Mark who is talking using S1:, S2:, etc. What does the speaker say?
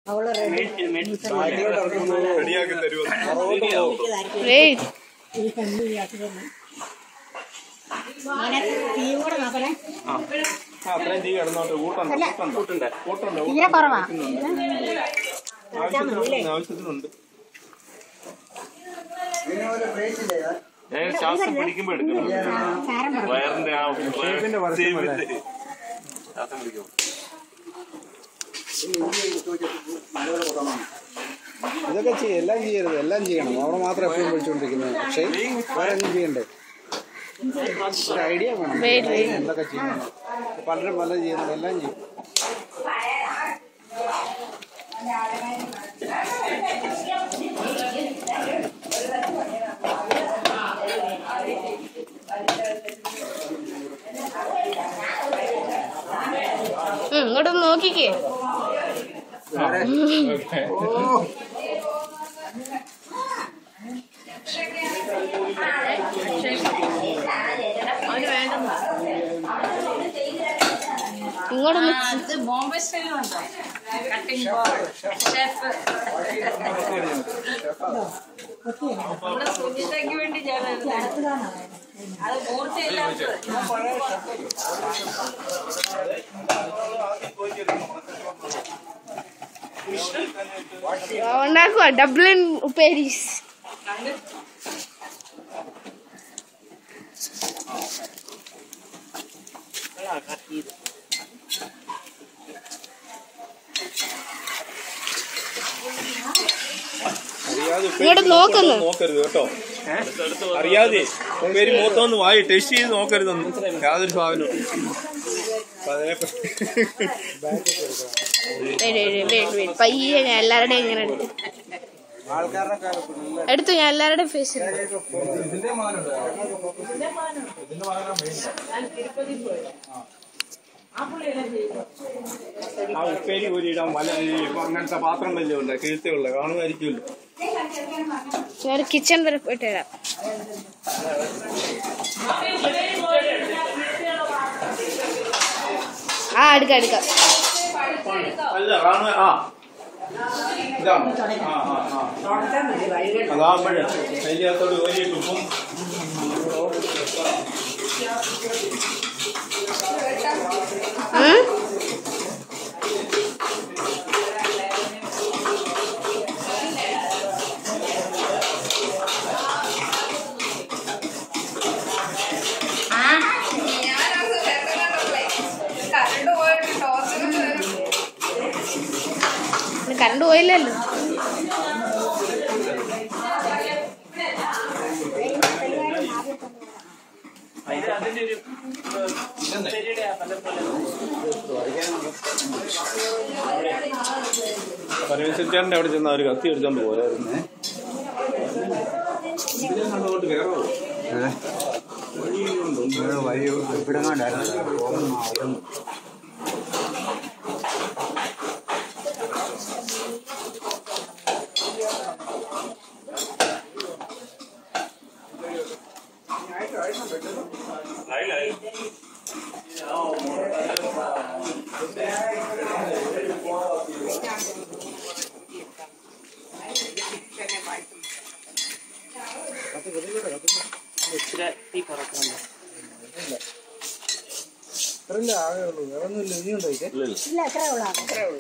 S1: അവള്
S2: റെഡിയാക്കി തരുമോ
S3: വെയിറ്റ്
S1: ഈ കണ്ണു അങ്ങനെ തീ കൂടെ നോക്കണേ
S2: അത്രയും തീ കിടന്നോട്ട് കൂട്ടുണ്ട് കൂട്ടുണ്ട് കൂട്ടുണ്ട്
S1: തീരെ കുറവാ
S2: ആവശ്യത്തിനുണ്ട് ആവശ്യത്തിനുണ്ട് ഞാൻ ശ്വാസം പിടിക്കുമ്പോ എടുക്കണം
S1: കാരം പറ
S2: വയറിന്റെ ആ ഷേപ്പിന്റെ ശ്വാസം പിടിക്കും
S4: ഇതൊക്കെ ചെയ്യും എല്ലാം ചെയ്യരുത് എല്ലാം ചെയ്യണം അവിടെ മാത്രം എപ്പോഴും വിളിച്ചുകൊണ്ടിരിക്കുന്നത് പക്ഷേ വേറെ ഒന്നും ചെയ്യണ്ടേ ഒരു ഐഡിയ വേണം
S3: Wait, wait.
S4: എന്തൊക്കെ ചെയ്യണം പലരും പലരും ചെയ്യുന്നത് എല്ലാം ചെയ്യും
S3: ഉം, ഇങ്ങോട്ടൊന്ന് നോക്കിക്കേ ഇങ്ങോട്ടൊന്ന്
S5: ഇത് ബോംബെ സ്റ്റൈലുണ്ടോ കട്ടിംഗ് ബോർഡ് ഷെഫ് നമ്മുടെ സുജിതയ്ക്ക് വേണ്ടി ഞാൻ അത് മൂർച്ചയില്ലാത്തത്
S3: ഉണ്ടാക്കുക ഡബ്ലിൻ ഉപ്പേരീസ്
S2: അറിയാതെ
S3: ഇങ്ങോട്ട് നോക്കുന്നു
S2: നോക്കരുത് കേട്ടോ അറിയാതെ പേര് മൂത്തൊന്ന് വായി ടെസ്റ്റ് ചെയ്ത് നോക്കരുതൊന്നും യാതൊരു സാധനവും അപ്പൊ അതിനെപ്പറ്റി
S3: Wait, wait, wait, wait. പയ്യെ ഞാൻ എല്ലാവരുടെയും ഇങ്ങനെ എടുത്തു
S4: ആൾക്കാരുടെ കാലത്ത്
S3: എടുത്തു ഞാൻ എല്ലാവരുടെയും ഫേസ്
S2: ആ ഉപ്പേരി കോരിയിടാൻ വല ഈ അങ്ങനത്തെ പാത്രം വല്ലതും ഉണ്ട് കീഴ്ത്തുള്ള കാണുമായിരിക്കുമല്ലോ
S3: ഞാൻ കിച്ചൺ വരെ പോയിട്ട് വരാം ആ എടുക്കാം എടുക്കാം
S2: അല്ല കാണുക ആ ഇതാണ് ആ ആ ആ അതാകുമ്പോഴേ അതിനകത്തോട് കോരിയിട്ട് ഉപ്പും
S3: ഉം? ഇന്ന് കറണ്ട് പോയില്ലല്ലോ
S2: പരമേശ്വരൻ്റെ അവിടെ ചെന്ന ഒരു കത്തി എടുത്തോണ്ട് പോരായിരുന്നു ഇതിലങ്ങോട്ട് വേറെ
S4: വഴി ഇവിടെ കണ്ടായിരുന്നു ഇത്രയല്ലേ ആകെ ഉള്ളൂ വേറെ ഒന്നുമില്ല ഇനിയുണ്ടോ ഇത്
S1: ഇല്ല എത്ര ഉള്ളു